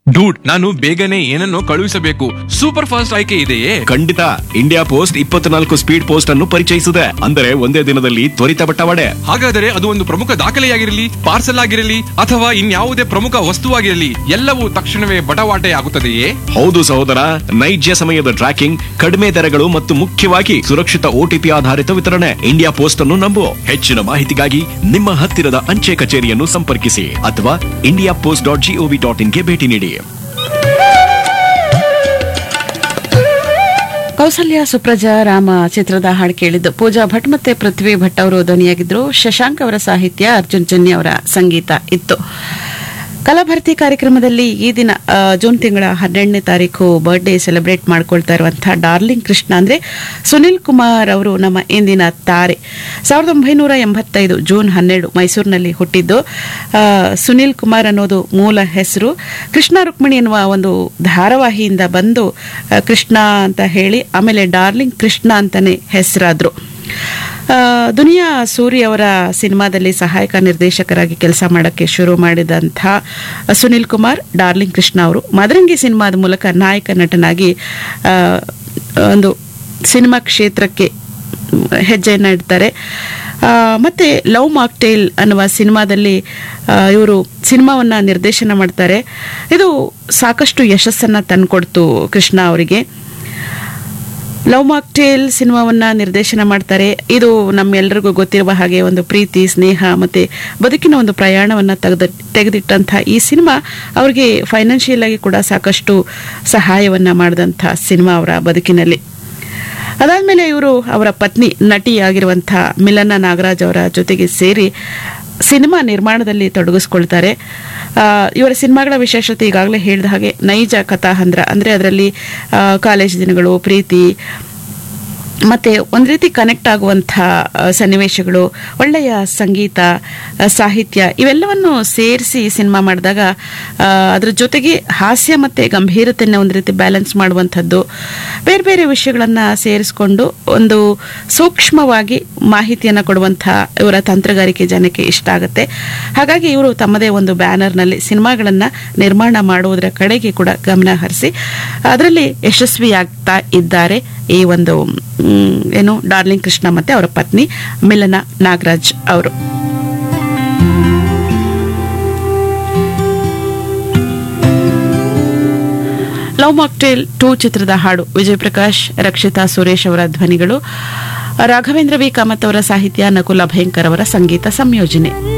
dude ನಾನು ಬೇಗನೆ ಏನನ್ನೋ ಕಳುಹಿಸಬೇಕು ಸೂಪರ್ ಫಾಸ್ಟ್ ಆಯ್ಕೆ ಇದೆಯೇ ಖಂಡಿತ ಇಂಡಿಯಾ ಪೋಸ್ಟ್ ಇಪ್ಪತ್ನಾಲ್ಕು ಸ್ಪೀಡ್ ಪೋಸ್ಟ್ ಅನ್ನು ಪರಿಚಯಿಸಿದೆ ಅಂದರೆ ಒಂದೇ ದಿನದಲ್ಲಿ ತ್ವರಿತ ಬಟ್ಟವಾಡೆ ಹಾಗಾದರೆ ಅದು ಒಂದು ಪ್ರಮುಖ ದಾಖಲೆಯಾಗಿರಲಿ ಪಾರ್ಸಲ್ ಆಗಿರಲಿ ಅಥವಾ ಇನ್ಯಾವುದೇ ಪ್ರಮುಖ ವಸ್ತುವಾಗಿರಲಿ ಎಲ್ಲವೂ ತಕ್ಷಣವೇ ಬಟವಾಟೆ ಆಗುತ್ತದೆಯೇ ಹೌದು ಸಹೋದರ ನೈಜ ಸಮಯದ ಟ್ರ್ಯಾಕಿಂಗ್ ಕಡಿಮೆ ದರಗಳು ಮತ್ತು ಮುಖ್ಯವಾಗಿ ಸುರಕ್ಷಿತ ಓಟಿಪಿ ಆಧಾರಿತ ವಿತರಣೆ ಇಂಡಿಯಾ ಪೋಸ್ಟ್ ಅನ್ನು ನಂಬು ಹೆಚ್ಚಿನ ಮಾಹಿತಿಗಾಗಿ ನಿಮ್ಮ ಹತ್ತಿರದ ಅಂಚೆ ಕಚೇರಿಯನ್ನು ಸಂಪರ್ಕಿಸಿ ಅಥವಾ India post dot GOV dot ಇನ್ಗೆ ಭೇಟಿ ನೀಡಿ ಕೌಸಲ್ಯ ಸುಪ್ರಜಾ ರಾಮ ಚಿತ್ರದ ಹಾಡು ಕೇಳಿದ್ದು ಪೂಜಾ ಭಟ್ ಮತ್ತೆ ಪೃಥ್ವಿ ಭಟ್ ಅವರು ಧ್ವನಿಯಾಗಿದ್ರು ಶಶಾಂಕ್ ಅವರ ಸಾಹಿತ್ಯ ಅರ್ಜುನ್ ಜನ್ಯ ಅವರ ಸಂಗೀತ ಇತ್ತು ಕಲಾಭಾರತಿ ಕಾರ್ಯಕ್ರಮದಲ್ಲಿ ಈ ದಿನ ಆ, ಜೂನ್ ತಿಂಗಳ ಹನ್ನೆರಡನೇ ತಾರೀಕು ಬರ್ಡೇ ಸೆಲೆಬ್ರೇಟ್ ಮಾಡ್ಕೊಳ್ತಾ ಇರುವಂತಹ ಡಾರ್ಲಿಂಗ್ ಕೃಷ್ಣ ಅಂದ್ರೆ ಸುನಿಲ್ ಕುಮಾರ್ ಅವರು ನಮ್ಮ ಇಂದಿನ ತಾರೆ ಸಾವಿರದ ಒಂಬೈನೂರ ಎಂಬತ್ತೈದು ಜೂನ್ ಹನ್ನೆರಡು ಮೈಸೂರಿನಲ್ಲಿ ಹುಟ್ಟಿದ್ದು ಆ, ಸುನಿಲ್ ಕುಮಾರ್ ಅನ್ನೋದು ಮೂಲ ಹೆಸರು ಕೃಷ್ಣ ರುಕ್ಮಿಣಿ ಎನ್ನುವ ಒಂದು ಧಾರಾವಾಹಿಯಿಂದ ಬಂದು ಆ, ಕೃಷ್ಣ ಅಂತ ಹೇಳಿ ಆಮೇಲೆ ಡಾರ್ಲಿಂಗ್ ಕೃಷ್ಣ ಅಂತಾನೆ ಹೆಸರಾದ್ರು ಆ, ದುನಿಯಾ ಸೂರಿ ಅವರ ಸಿನಿಮಾದಲ್ಲಿ ಸಹಾಯಕ ನಿರ್ದೇಶಕರಾಗಿ ಕೆಲಸ ಮಾಡೋಕ್ಕೆ ಶುರು ಮಾಡಿದಂಥ ಸುನಿಲ್ ಕುಮಾರ್ ಡಾರ್ಲಿಂಗ್ ಕೃಷ್ಣ ಅವರು ಮದರಂಗಿ ಸಿನಿಮಾದ ಮೂಲಕ ನಾಯಕ ನಟನಾಗಿ ಆ, ಒಂದು ಸಿನಿಮಾ ಕ್ಷೇತ್ರಕ್ಕೆ ಹೆಜ್ಜೆಯನ್ನು ಇಡ್ತಾರೆ ಆ, ಮತ್ತೆ ಲವ್ ಮಾಕ್ಟೇಲ್ ಅನ್ನುವ ಸಿನಿಮಾದಲ್ಲಿ ಇವರು ಸಿನಿಮಾವನ್ನ ನಿರ್ದೇಶನ ಮಾಡ್ತಾರೆ ಇದು ಸಾಕಷ್ಟು ಯಶಸ್ಸನ್ನ ತಂದ್ಕೊಡ್ತು ಕೃಷ್ಣ ಅವರಿಗೆ ಲವ್ ಮಾಕ್ಟೇಲ್ ಸಿನಿಮಾವನ್ನ ನಿರ್ದೇಶನ ಮಾಡ್ತಾರೆ ಇದು ನಮ್ಮೆಲ್ಲರಿಗೂ ಗೊತ್ತಿರುವ ಹಾಗೆ ಒಂದು ಪ್ರೀತಿ ಸ್ನೇಹ ಮತ್ತೆ ಬದುಕಿನ ಒಂದು ಪ್ರಯಾಣವನ್ನ ತೆಗೆದ ತೆಗೆದಿಟ್ಟಂತಹ ಈ ಸಿನಿಮಾ ಅವರಿಗೆ ಫೈನಾನ್ಷಿಯಲ್ ಆಗಿ ಕೂಡ ಸಾಕಷ್ಟು ಸಹಾಯವನ್ನ ಮಾಡಿದಂಥ ಸಿನಿಮಾ ಅವರ ಬದುಕಿನಲ್ಲಿ ಅದಾದ್ಮೇಲೆ ಇವರು ಅವರ ಪತ್ನಿ ನಟಿಯಾಗಿರುವಂತಹ ಮಿಲನ ನಾಗರಾಜ್ ಅವರ ಜೊತೆಗೆ ಸೇರಿ ಸಿನಿಮಾ ನಿರ್ಮಾಣದಲ್ಲಿ ತೊಡಗಿಸ್ಕೊಳ್ತಾರೆ ಆ, ಇವರ ಸಿನಿಮಾಗಳ ವಿಶೇಷತೆ ಈಗಾಗಲೇ ಹೇಳಿದ ಹಾಗೆ ನೈಜ ಕಥಾಹಂದ್ರ ಅಂದರೆ ಅದರಲ್ಲಿ ಕಾಲೇಜ್ ದಿನಗಳು ಪ್ರೀತಿ ಮತ್ತೆ ಒಂದು ರೀತಿ ಕನೆಕ್ಟ್ ಆಗುವಂಥ ಆ, ಸನ್ನಿವೇಶಗಳು ಒಳ್ಳೆಯ ಸಂಗೀತ ಆ, ಸಾಹಿತ್ಯ ಇವೆಲ್ಲವನ್ನು ಸೇರಿಸಿ ಸಿನಿಮಾ ಮಾಡಿದಾಗ ಆ, ಅದ್ರ ಜೊತೆಗೆ ಹಾಸ್ಯ ಮತ್ತೆ ಗಂಭೀರತೆಯನ್ನು ಒಂದು ರೀತಿ ಬ್ಯಾಲೆನ್ಸ್ ಮಾಡುವಂಥದ್ದು ಬೇರೆ ಬೇರೆ ವಿಷಯಗಳನ್ನು ಸೇರಿಸ್ಕೊಂಡು ಒಂದು ಸೂಕ್ಷ್ಮವಾಗಿ ಮಾಹಿತಿಯನ್ನು ಕೊಡುವಂಥ ಇವರ ತಂತ್ರಗಾರಿಕೆ ಜನಕ್ಕೆ ಇಷ್ಟ ಆಗುತ್ತೆ ಹಾಗಾಗಿ ಇವರು ತಮ್ಮದೇ ಒಂದು ಬ್ಯಾನರ್ನಲ್ಲಿ ಸಿನಿಮಾಗಳನ್ನು ನಿರ್ಮಾಣ ಮಾಡುವುದರ ಕಡೆಗೆ ಕೂಡ ಗಮನ ಹರಿಸಿ ಅದರಲ್ಲಿ ಯಶಸ್ವಿಯಾಗ್ತಾ ಇದ್ದಾರೆ ಈ ಒಂದು ಮ್, ಏನು ಡಾರ್ಲಿಂಗ್ ಕೃಷ್ಣ ಮತ್ತೆ ಅವರ ಪತ್ನಿ ಮಿಲನ ನಾಗರಾಜ್ ಅವರು ಲವ್ ಮಾಕ್ಟೇಲ್ ಟೂ ಚಿತ್ರದ ಹಾಡು ವಿಜಯ್ ಪ್ರಕಾಶ್ ರಕ್ಷಿತಾ ಸುರೇಶ್ ಅವರ ಧ್ವನಿಗಳು ರಾಘವೇಂದ್ರ ವಿ ಕಾಮತ್ ಅವರ ಸಾಹಿತ್ಯ ನಕುಲ ಭಯಂಕರ್ ಅವರ ಸಂಗೀತ ಸಂಯೋಜನೆ